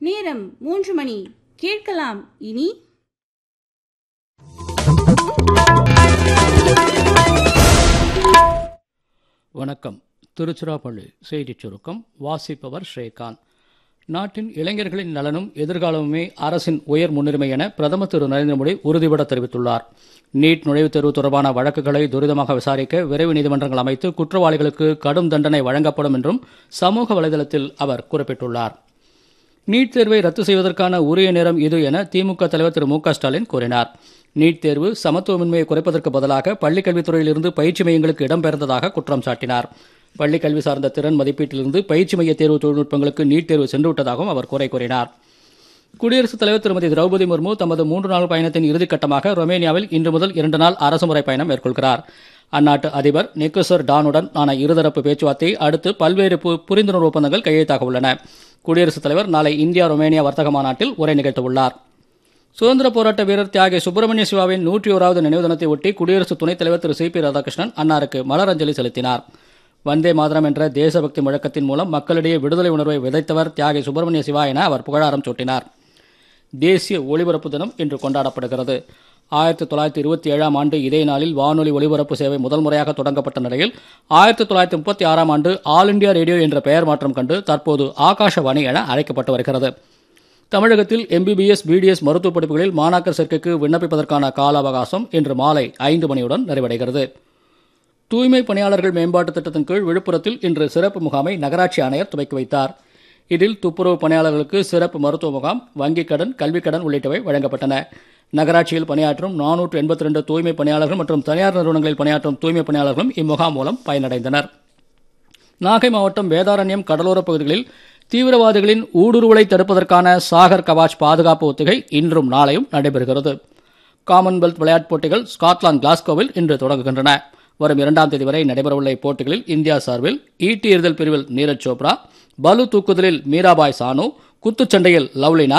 நேரம் மூன்று மணி கேட்கலாம் இனி வணக்கம் திருச்சிராப்பள்ளி செய்திச் சுருக்கம் வாசிப்பவர் ஸ்ரீகாந்த் நாட்டின் இளைஞர்களின் நலனும் எதிர்காலமுமே அரசின் உயர் முன்னுரிமை என பிரதமர் திரு நரேந்திர மோடி உறுதிபட தெரிவித்துள்ளார் நீட் நுழைவுத் தேர்வு தொடர்பான வழக்குகளை துரிதமாக விசாரிக்க விரைவு நீதிமன்றங்கள் அமைத்து குற்றவாளிகளுக்கு கடும் தண்டனை வழங்கப்படும் என்றும் சமூக வலைதளத்தில் அவர் குறிப்பிட்டுள்ளார் நீட் தேர்வை ரத்து செய்வதற்கான உரிய நேரம் இது என திமுக தலைவர் திரு மு க ஸ்டாலின் கூறினார் நீட் தேர்வு சமத்துவமின்மையை குறைப்பதற்கு பதிலாக பள்ளிக் கல்வித்துறையிலிருந்து பயிற்சி மையங்களுக்கு இடம்பெயர்ந்ததாக குற்றம் சாட்டினார் பள்ளிக் கல்வி சார்ந்த திறன் மதிப்பீட்டிலிருந்து பயிற்சி மைய தேர்வு தொழில்நுட்பங்களுக்கு நீட் தேர்வு சென்றுவிட்டதாகவும் அவர் குறை கூறினார் குடியரசுத் தலைவர் திருமதி திரௌபதி முர்மு தமது மூன்று நாள் பயணத்தின் இறுதிக்கட்டமாக ரொமேனியாவில் இன்று முதல் இரண்டு நாள் அரசுமுறை பயணம் மேற்கொள்கிறார் அந்நாட்டு அதிபர் நிக்கோசர் டானுடன் ஆன இருதரப்பு பேச்சுவார்த்தையை அடுத்து பல்வேறு பு- புரிந்துணர்வு ஒப்பந்தங்கள் கையெழுத்தாக உள்ளன குடியரசுத் தலைவர் நாளை இந்தியா ரொமேனியா வர்த்தக மாநாட்டில் உரை நிகழ்த்தவுள்ளார் சுதந்திர போராட்ட வீரர் தியாகி சுப்பிரமணிய சிவாவின் நூற்றி ஓராவது நினைவு தினத்தை ஒட்டி குடியரசு துணைத் தலைவர் திரு சி பி ராதாகிருஷ்ணன் அன்னாருக்கு மலரஞ்சலி செலுத்தினார் வந்தே மாதரம் என்ற தேசபக்தி முழக்கத்தின் மூலம் மக்களிடையே விடுதலை உணர்வை விதைத்தவர் தியாகி சுப்பிரமணிய சிவா என அவர் புகழாரம் சூட்டினார் தேசிய ஒலிபரப்பு தினம் இன்று கொண்டாடப்படுகிறது ஆயிரத்தி தொள்ளாயிரத்தி இருபத்தி ஏழாம் ஆண்டு இதே நாளில் வானொலி ஒலிபரப்பு சேவை முதல் முறையாக தொடங்கப்பட்ட நிலையில் ஆயிரத்தி தொள்ளாயிரத்தி முப்பத்தி ஆறாம் ஆண்டு ஆல் இண்டியா ரேடியோ என்ற பெயர் மாற்றம் கண்டு தற்போது ஆகாஷவாணி என அழைக்கப்பட்டு வருகிறது தமிழகத்தில் எம்பிபிஎஸ் பிடிஎஸ் மருத்துவ படிப்புகளில் மாணாக்கர் சேர்க்கைக்கு விண்ணப்பிப்பதற்கான கால அவகாசம் இன்று மாலை ஐந்து மணியுடன் நிறைவடைகிறது தூய்மை பணியாளர்கள் மேம்பாட்டு திட்டத்தின் கீழ் விழுப்புரத்தில் இன்று சிறப்பு முகாமை நகராட்சி ஆணையர் துவக்கி வைத்தார் இதில் துப்புரவு பணியாளர்களுக்கு சிறப்பு மருத்துவ முகாம் வங்கிக் கடன் கல்விக் கடன் உள்ளிட்டவை வழங்கப்பட்டன நகராட்சியில் பணியாற்றும் நானூற்று எண்பத்தி ரெண்டு தூய்மை பணியாளர்கள் மற்றும் தனியார் நிறுவனங்களில் பணியாற்றும் தூய்மை பணியாளர்களும் இம்முகாம் மூலம் பயனடைந்தனர் நாகை மாவட்டம் வேதாரண்யம் கடலோரப் பகுதிகளில் தீவிரவாதிகளின் ஊடுருவலை தடுப்பதற்கான சாகர் கவாச் பாதுகாப்பு ஒத்திகை இன்றும் நாளையும் நடைபெறுகிறது காமன்வெல்த் விளையாட்டுப் போட்டிகள் ஸ்காட்லாந்து கிளாஸ்கோவில் இன்று தொடங்குகின்றன வரும் இரண்டாம் தேதி வரை நடைபெறவுள்ள இப்போட்டிகளில் இந்தியா சார்பில் ஈட்டி எறிதல் பிரிவில் நீரஜ் சோப்ரா பளு தூக்குதலில் மீராபாய் சானு குத்துச்சண்டையில் லவ்லினா